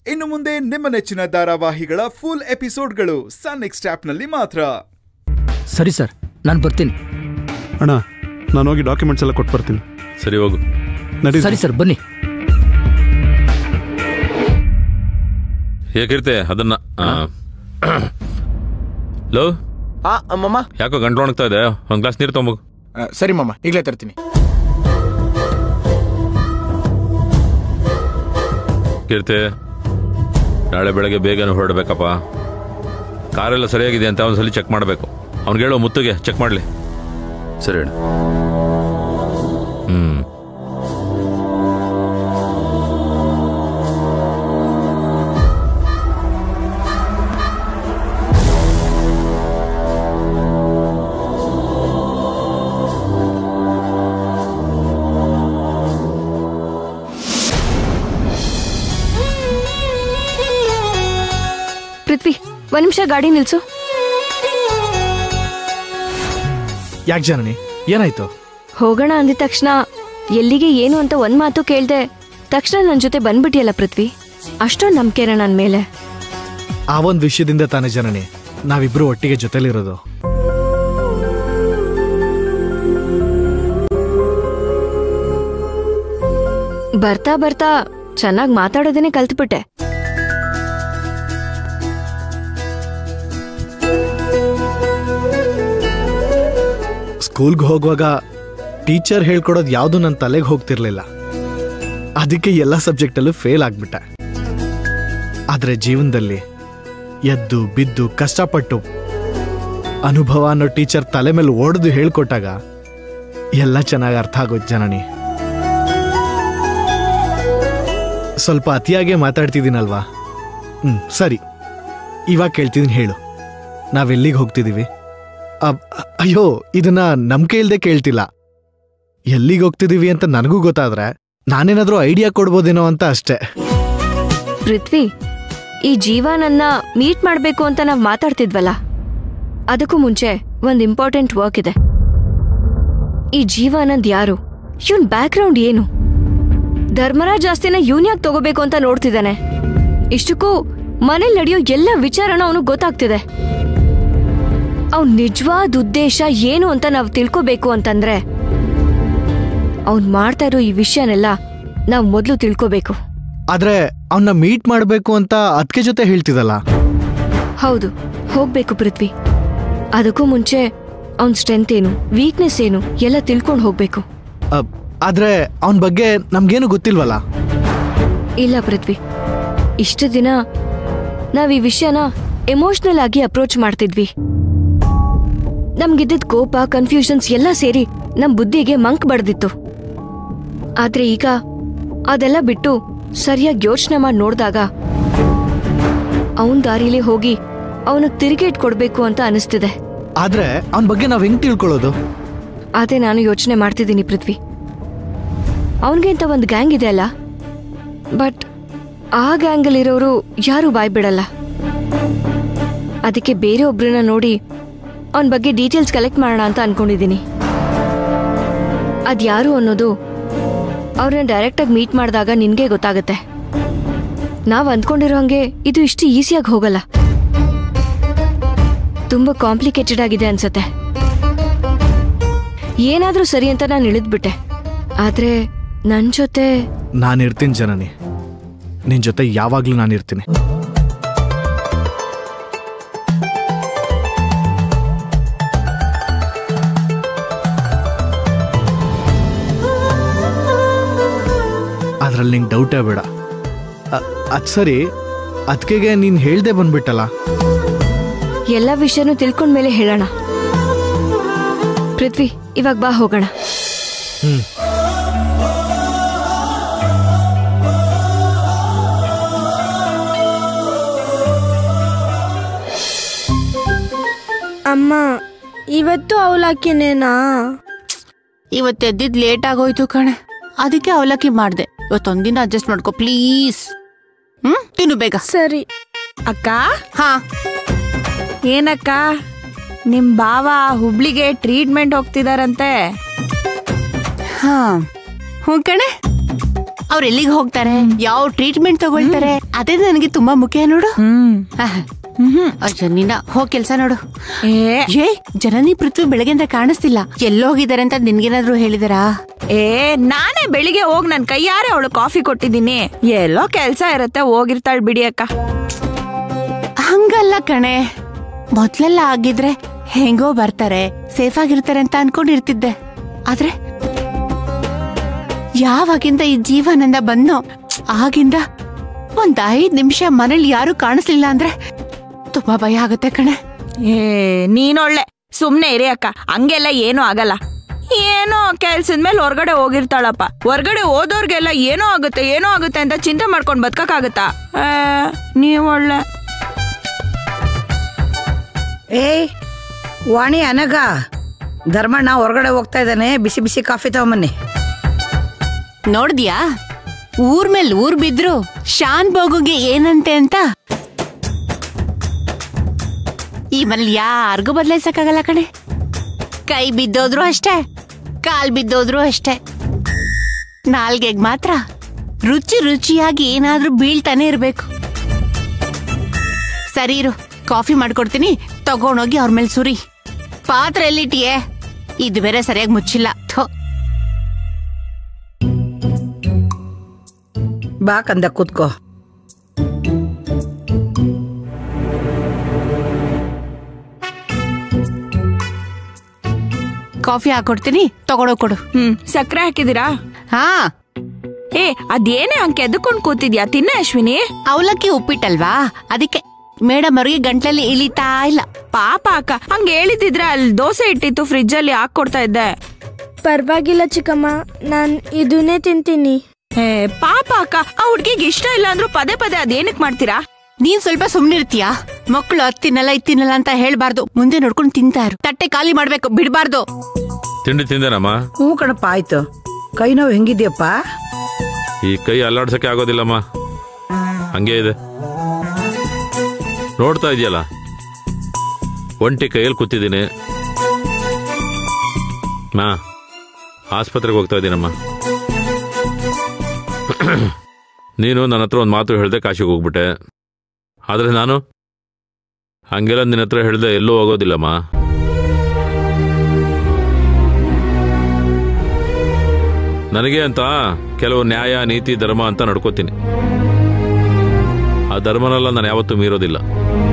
ಇನ್ನು ಮುಂದೆ ನಿಮ್ಮ ನೆಚ್ಚಿನ ಧಾರಾವಾಹಿಗಳ ಫುಲ್ ಎಪಿಸೋಡ್ಗಳು ಸನ್ ನೆಕ್ಸ್ಟ್ ಆಪ್ನಲ್ಲಿ ಮಾತ್ರ ಸರಿ ಸರ್ ನಾನು ಬರ್ತೀನಿ ಅಣ್ಣ ನಾನು ಹೋಗಿ ಡಾಕ್ಯುಮೆಂಟ್ಸ್ ಎಲ್ಲ ಕೊಟ್ಟು ಬರ್ತೀನಿ ಸರಿ ಹೋಗು ನಡಿ ಸರಿ ಸರ್ ಬನ್ನಿ ಹೇಗಿರ್ತೆ ಅದನ್ನ ಆ. ಲೋ ಆ ಅಮ್ಮಮ್ಮ ಯಾಕೋ ಗಂಟ್ಲು ಒಣಗ್ತಾ ಇದೆ ಒಂದು ಗ್ಲಾಸ್ ನೀರು ತೊಗೊಂಬೋಗು ಆ, ಸರಿ ಮಮ್ಮ ಈಗಲೇ ತರ್ತೀನಿ ಕೀರ್ತಿ ನಾಳೆ ಬೆಳಗ್ಗೆ ಬೇಗನೆ ಹೊರಡ್ಬೇಕಪ್ಪ ಕಾರೆಲ್ಲ ಸರಿಯಾಗಿದೆ ಅಂತ ಒಂದ್ಸಲಿ ಚೆಕ್ ಮಾಡಬೇಕು ಅವ್ನಿಗೆ ಹೇಳೋ ಮುತ್ತಿಗೆ ಚೆಕ್ ಮಾಡಲಿ ಸರಿ ಅಣ್ಣ ಹ್ಮ್ ಪೃಥ್ವಿ ಒಂದ್ ನಿಮಿಷ ಗಾಡಿ ನಿಲ್ಸು ಯಾಕೆ ಜನನಿ ಏನಾಯ್ತು ಹೋಗೋಣ ಅಂದಿದ ತಕ್ಷಣ ಎಲ್ಲಿಗೆ ಏನು ಅಂತ ಒಂದ್ ಮಾತು ಕೇಳ್ದೆ ತಕ್ಷಣ ನನ್ ಜೊತೆ ಬಂದ್ಬಿಟ್ಟಿಯಲ್ಲ ಪೃಥ್ವಿ ಅಷ್ಟೊಂದು ನಂಬಿಕೆನ ನನ್ ಮೇಲೆ ಆ ಒಂದು ವಿಷಯದಿಂದ ತಾನೇ ಜನನಿ ನಾವಿಬ್ರು ಒಟ್ಟಿಗೆ ಜೊತೆಲಿರೋದು ಬರ್ತಾ ಬರ್ತಾ ಚೆನ್ನಾಗ್ ಮಾತಾಡೋದನ್ನೇ ಕಲ್ತ್ಬಿಟ್ಟೆ ಸ್ಕೂಲ್ಗೆ ಹೋಗುವಾಗ ಟೀಚರ್ ಹೇಳ್ಕೊಡೋದು ಯಾವುದು ನನ್ನ ತಲೆಗೆ ಹೋಗ್ತಿರ್ಲಿಲ್ಲ ಅದಕ್ಕೆ ಎಲ್ಲ ಸಬ್ಜೆಕ್ಟಲ್ಲೂ ಫೇಲ್ ಆಗ್ಬಿಟ್ಟೆ ಆದರೆ ಜೀವನದಲ್ಲಿ ಎದ್ದು ಬಿದ್ದು ಕಷ್ಟಪಟ್ಟು ಅನುಭವ ಅನ್ನೋ ಟೀಚರ್ ತಲೆ ಮೇಲೆ ಓಡ್ದು ಹೇಳ್ಕೊಟ್ಟಾಗ ಎಲ್ಲ ಚೆನ್ನಾಗಿ ಅರ್ಥ ಆಗೋಯ್ತು ಜನನಿ ಸ್ವಲ್ಪ ಅತಿಯಾಗೇ ಮಾತಾಡ್ತಿದ್ದೀನಲ್ವಾ ಹ್ಞೂ ಸರಿ ಇವಾಗ ಕೇಳ್ತಿದ್ದೀನಿ ಹೇಳು ನಾವೆಲ್ಲಿಗೆ ಹೋಗ್ತಿದ್ದೀವಿ ಅಬ್- ಅಯ್ಯೋ ಇದನ್ನ ನಂಬಿಕೆ ಇಲ್ದೆ ಕೇಳ್ತಿಲ್ಲ ಎಲ್ಲಿಗೆ ಹೋಗ್ತಿದೀವಿ ಅಂತ ನನಗೂ ಗೊತ್ತಾದ್ರೆ ನಾನೇನಾದ್ರೂ ಐಡಿಯಾ ಕೊಡ್ಬೋದೇನೋ ಅಂತ ಅಷ್ಟೇ ಪೃಥ್ವಿ ಈ ಜೀವ ನನ್ನ ಮೀಟ್ ಮಾಡ್ಬೇಕು ಅಂತ ನಾವ್ ಮಾತಾಡ್ತಿದ್ವಲ್ಲ ಅದಕ್ಕೂ ಮುಂಚೆ ಒಂದ್ ಇಂಪಾರ್ಟೆಂಟ್ ವರ್ಕ್ ಇದೆ ಈ ಜೀವ ಅನ್ನೋದ್ ಯಾರು ಇವನ್ ಬ್ಯಾಕ್ಗ್ರೌಂಡ್ ಏನು ಧರ್ಮರಾಜ್ ಜಾಸ್ತಿನ ಇವನ್ ಯಾಕೆ ತಗೋಬೇಕು ಅಂತ ನೋಡ್ತಿದ್ದಾನೆ ಇಷ್ಟಕ್ಕೂ ಮನೇಲಿ ನಡೆಯೋ ಎಲ್ಲ ವಿಚಾರನ ಅವನು ಗೊತ್ತಾಗ್ತಿದೆ ಅವ್ನ್ ನಿಜವಾದ ಉದ್ದೇಶ ಏನು ಅಂತ ನಾವು ತಿಳ್ಕೋಬೇಕು ಅಂತಂದ್ರೆ ಅವ್ನ್ ಮಾಡ್ತಾ ಇರೋ ಈ ವಿಷಯನೆಲ್ಲ ನಾವ್ ಮೊದ್ಲು ತಿಳ್ಕೋಬೇಕು ಆದ್ರೆ ಅವನ್ನ ಮೀಟ್ ಮಾಡ್ಬೇಕು ಅಂತ ಅದಕ್ಕೆ ಜೊತೆ ಹೇಳ್ತಿದಲ್ಲ ಹೌದು ಹೋಗ್ಬೇಕು ಪೃಥ್ವಿ ಅದಕ್ಕೂ ಮುಂಚೆ ಅವನ್ ಸ್ಟ್ರೆಂತ್ ಏನು ವೀಕ್ನೆಸ್ ಏನು ಎಲ್ಲ ತಿಳ್ಕೊಂಡು ಹೋಗ್ಬೇಕು ಅಬ್- ಆದ್ರೆ ಅವನ ಬಗ್ಗೆ ನಮ್ಗೇನು ಗೊತ್ತಿಲ್ವಲ್ಲ ಇಲ್ಲ ಪೃಥ್ವಿ ಇಷ್ಟು ದಿನ ನಾವ್ ಈ ವಿಷಯನ ಎಮೋಷನಲ್ ಆಗಿ ಅಪ್ರೋಚ್ ಮಾಡ್ತಿದ್ವಿ ನಮ್ಗಿದ್ದಿದ್ ಕೋಪ ಕನ್ಫ್ಯೂಷನ್ಸ್ ಎಲ್ಲ ಸೇರಿ ನಮ್ ಬುದ್ಧಿಗೆ ಮಂಕ್ ಬಡ್ದಿತ್ತು ಆದ್ರೆ ಈಗ ಅದೆಲ್ಲ ಬಿಟ್ಟು ಸರಿಯಾಗಿ ಯೋಚನೆ ಮಾಡಿ ನೋಡ್ದಾಗ ಅವನ್ ದಾರಿಲಿ ಹೋಗಿ ಅವನಿಗೆ ತಿರುಗೇಟ್ ಕೊಡ್ಬೇಕು ಅಂತ ಅನಿಸ್ತಿದೆ ಆದ್ರೆ ಅವನ ಬಗ್ಗೆ ನಾವ್ ಹೆಂಗ್ ತಿಳ್ಕೊಳ್ಳೋದು ಅದೇ ನಾನು ಯೋಚನೆ ಮಾಡ್ತಿದ್ದೀನಿ ಪೃಥ್ವಿ ಅವನಿಗೆ ಅಂತ ಒಂದು ಗ್ಯಾಂಗ್ ಇದೆ ಅಲ್ಲ ಬಟ್ ಆ ಗ್ಯಾಂಗಲ್ಲಿರೋರು ಯಾರೂ ಬಾಯ್ ಬಿಡಲ್ಲ ಅದಕ್ಕೆ ಬೇರೆ ಒಬ್ರನ್ನ ನೋಡಿ ಅವನ ಬಗ್ಗೆ ಡೀಟೇಲ್ಸ್ ಕಲೆಕ್ಟ್ ಮಾಡೋಣ ಅಂತ ಅನ್ಕೊಂಡಿದ್ದೀನಿ ಅದ್ಯಾರು ಅನ್ನೋದು ಅವ್ರನ್ನ ಡೈರೆಕ್ಟಾಗಿ ಮೀಟ್ ಮಾಡಿದಾಗ ನಿನ್ಗೆ ಗೊತ್ತಾಗುತ್ತೆ ನಾವು ಅಂದ್ಕೊಂಡಿರೋ ಹಂಗೆ ಇದು ಇಷ್ಟು ಈಸಿಯಾಗಿ ಹೋಗಲ್ಲ ತುಂಬ ಕಾಂಪ್ಲಿಕೇಟೆಡ್ ಆಗಿದೆ ಅನ್ಸತ್ತೆ ಏನಾದ್ರೂ ಸರಿ ಅಂತ ನಾನು ಇಳಿದ್ಬಿಟ್ಟೆ ಆದ್ರೆ ನನ್ ಜೊತೆ ನಾನು ಇರ್ತೀನಿ ಜನನಿ ನಿನ್ ಜೊತೆ ಯಾವಾಗ್ಲೂ ನಾನು ಇರ್ತೀನಿ ಅದ್ರಲ್ಲಿ ನಿಂಗೆ ಡೌಟೇ ಬೇಡ ಅ- ಅದ್ ಸರಿ ಅದಕ್ಕೆಗೆ ನೀನ್ ಹೇಳ್ದೆ ಬಂದ್ಬಿಟ್ಟಲ್ಲ ಎಲ್ಲ ವಿಷಯನೂ ತಿಳ್ಕೊಂಡ್ಮೇಲೆ ಹೇಳೋಣ ಪೃಥ್ವಿ ಇವಾಗ ಬಾ ಹೋಗೋಣ ಹ್ಮ್ ಅಮ್ಮ ಇವತ್ತು ಅವಲಕ್ಕಿನೇನಾ ಇವತ್ತು ಎದ್ದಿದ್ ಲೇಟ್ ಆಗೋಯ್ತು ಕಣೆ ಅದಕ್ಕೆ ಅವಲಕ್ಕಿ ಮಾಡ್ದೆ ಇವತ್ತೊಂದಿನ ಅಡ್ಜಸ್ಟ್ ಮಾಡ್ಕೊ ಪ್ಲೀಸ್ ಹ್ಮ್ ತಿನ್ನು ಬೇಗ ಸರಿ ಅಕ್ಕ ಹಾ ಏನಕ್ಕ ನಿಮ್ ಬಾವ ಹುಬ್ಳಿಗೆ ಟ್ರೀಟ್ಮೆಂಟ್ ಹೋಗ್ತಿದಾರಂತೆ ಹಾ ಹ್ಞೂ ಕಣೆ ಅವ್ರು ಎಲ್ಲಿಗೆ ಹೋಗ್ತಾರೆ ಯಾವ ಟ್ರೀಟ್ಮೆಂಟ್ ತಗೊಳ್ತಾರೆ ಅದೇ ನನಗೆ ತುಂಬಾ ಮುಖ್ಯ ನೋಡು ಹ್ಮ್ ಆಹ್. ಅಯ್ಯೋ ನೀನ ಹೋಗ್ ಕೆಲ್ಸ ನೋಡು ಏ ಏ ಜನನಿ ಪೃಥ್ವಿ ಬೆಳಗ್ಗೆಯಿಂದ ಕಾಣಿಸ್ತಿಲ್ಲ ಎಲ್ಲೋಗಿದ್ದಾರೆ ಅಂತ ನಿನ್ಗೇನಾದ್ರೂ ಹೇಳಿದಾರಾ ಏ ನಾನೇ ಬೆಳಿಗ್ಗೆ ಹೋಗ್ ನನ್ ಕೈಯಾರೆ ಅವಳು ಕಾಫಿ ಕೊಟ್ಟಿದ್ದೀನಿ ಎಲ್ಲೋ ಕೆಲ್ಸ ಇರತ್ತೆ ಹೋಗಿರ್ತಾಳ್ ಬಿಡಿ ಅಕ್ಕ ಹಂಗಲ್ಲ ಕಣೆ ಮೊದ್ಲೆಲ್ಲ ಆಗಿದ್ರೆ ಹೆಂಗೋ ಬರ್ತಾರೆ ಸೇಫ್ ಆಗಿರ್ತಾರೆ ಅಂತ ಅನ್ಕೊಂಡಿರ್ತಿದ್ದೆ ಆದ್ರೆ ಯಾವಾಗಿಂದ ಈ ಜೀವನಂದ ಬಂದ್ನೋ ಆಗಿಂದ ಒಂದ್ ಐದ್ ನಿಮಿಷ ಮನೇಲಿ ಯಾರು ಕಾಣಿಸ್ಲಿಲ್ಲ ಅಂದ್ರೆ ತುಂಬಾ ಭಯ ಆಗುತ್ತೆ ಕಣೆ ಏ ನೀನೊಳ್ಳೆ ಸುಮ್ನೆ ಇರಿ ಅಕ್ಕ ಹಂಗೆಲ್ಲ ಏನೂ ಆಗಲ್ಲ ಏನೋ ಕೆಲ್ಸದ ಮೇಲೆ ಹೊರ್ಗಡೆ ಹೋಗಿರ್ತಾಳಪ್ಪ ಹೊರ್ಗಡೆ ಹೋದವ್ರಿಗೆಲ್ಲ ಏನೋ ಆಗುತ್ತೆ ಏನೋ ಆಗುತ್ತೆ ಅಂತ ಚಿಂತೆ ಮಾಡ್ಕೊಂಡ್ ಬದ್ಕಕ್ಕಾಗತ್ತಾ ಆ, ನೀವೊಳ್ಳೆ ಏಯ್ ವಾಣಿ ಅನಗ ಧರ್ಮಣ್ಣ ಹೊರಗಡೆ ಹೋಗ್ತಾ ಇದ್ದಾನೆ ಬಿಸಿ ಬಿಸಿ ಕಾಫಿ ತಗೊಂಬನ್ನಿ ನೋಡ್ದ್ಯಾ ಊರ್ ಮೇಲ್ ಊರ್ ಬಿದ್ರು ಶಾನ್ ಬೋಗುಗೆ ಏನಂತೆ ಅಂತ ಈ ಮನೇಲಿ ಯಾರಿಗೂ ಬದಲಾಯಿಸಕ್ಕಾಗಲ್ಲ ಕಣೆ ಕೈ ಬಿದ್ದೋದ್ರು ಅಷ್ಟೇ ಕಾಲ್ ಬಿದ್ದೋದ್ರು ಅಷ್ಟೇ ನಾಲ್ಗೆಗ್ ಮಾತ್ರ ರುಚಿ ರುಚಿಯಾಗಿ ಏನಾದ್ರೂ ಬೀಳ್ತಾನೆ ಇರ್ಬೇಕು ಸರಿ ಇರು ಕಾಫಿ ಮಾಡ್ಕೊಡ್ತೀನಿ ತಗೊಂಡೋಗಿ ಅವ್ರ ಮೇಲೆ ಸುರಿ ಪಾತ್ರೆ ಎಲ್ಲಿಟ್ಟಿಯೇ ಇದು ಬೇರೆ ಸರಿಯಾಗಿ ಮುಚ್ಚಿಲ್ಲ ಥೋ ಬಾ ಕಂದ ಕೂತ್ಕೋ ಕಾಫಿ ಹಾಕೊಡ್ತೀನಿ ತಗೊಂಡೋಗ್ ಕೊಡು ಹ್ಮ್ ಸಕ್ಕರೆ ಹಾಕಿದೀರಾ ಹಾ ಏ ಅದೇನೇ ಹಂಗೆ ಎದ್ದುಕೊಂಡ್ ಕೂತಿದ್ಯಾ ತಿನ್ನ ಅಶ್ವಿನಿ ಅವಲಕ್ಕಿ ಉಪ್ಪಿಟ್ಟಲ್ವಾ ಅದಕ್ಕೆ ಮೇಡಮ್ ಅವ್ರಿಗೆ ಗಂಟ್ಲಲ್ಲಿ ಇಳಿತಾ ಇಲ್ಲ ಪಾಪ ಅಕ್ಕ ಹಂಗೆ ಹೇಳಿದಿದ್ರೆ ಅಲ್ಲಿ ದೋಸೆ ಇಟ್ಟಿತ್ತು ಫ್ರಿಜ್ ಅಲ್ಲಿ ಹಾಕೊಡ್ತಾ ಇದ್ದೆ ಪರವಾಗಿಲ್ಲ ಚಿಕ್ಕಮ್ಮ ನಾನು ಇದನ್ನೇ ತಿಂತೀನಿ ಏ ಪಾಪ ಅಕ್ಕ ಆ ಹುಡ್ಗಿಗೆ ಇಷ್ಟ ಇಲ್ಲ ಅಂದ್ರೂ ಪದೇ ಪದೇ ಅದೇನಕ್ ಮಾಡ್ತೀರಾ ನೀನ್ ಸ್ವಲ್ಪ ಸುಮ್ನಿರ್ತೀಯಾ ಮಕ್ಕಳು ಅದ್ ತಿನ್ನಲ್ಲ ಇದ್ ತಿನ್ನಲ್ಲ ಅಂತ ಹೇಳ್ಬಾರ್ದು ಮುಂದೆ ನೋಡ್ಕೊಂಡು ತಿಂತಾ ಇರು ತಟ್ಟೆ ಖಾಲಿ ಮಾಡ್ಬೇಕು ಬಿಡ್ಬಾರ್ದು ತಿಂಡಿ ತಿಂದೇನಮ್ಮ ಹ್ಞೂ ಕಣಪ್ಪ ಆಯ್ತು ಕೈ ನೋವು ಹೆಂಗಿದ್ಯಪ್ಪ ಈ ಕೈ ಅಲ್ಲಾಡ್ಸಕ್ಕೆ ಆಗೋದಿಲ್ಲಮ್ಮ ಹಂಗೆ ಇದೆ ನೋಡ್ತಾ ಇದೆಯಲ್ಲ ಒಂಟಿ ಕೈಯಲ್ಲಿ ಕೂತಿದ್ದೀನಿ ಮಾ ಆಸ್ಪತ್ರೆಗೆ ಹೋಗ್ತಾ ಇದ್ದೀನಮ್ಮ ನೀನು ನನ್ನ ಹತ್ರ ಒಂದು ಮಾತು ಹೇಳ್ದೆ ಕಾಶಿಗೆ ಹೋಗ್ಬಿಟ್ಟೆ ಆದರೆ ನಾನು ಹಂಗೆಲ್ಲ ನಿನ್ನ ಹತ್ರ ಹೇಳ್ದೆ ಎಲ್ಲೂ ಹೋಗೋದಿಲ್ಲಮ್ಮ ನನಗೆ ಅಂತ ಕೆಲವು ನ್ಯಾಯ ನೀತಿ ಧರ್ಮ ಅಂತ ನಡ್ಕೋತೀನಿ ಆ ಧರ್ಮನೆಲ್ಲ ನಾನು ಯಾವತ್ತೂ ಮೀರೋದಿಲ್ಲ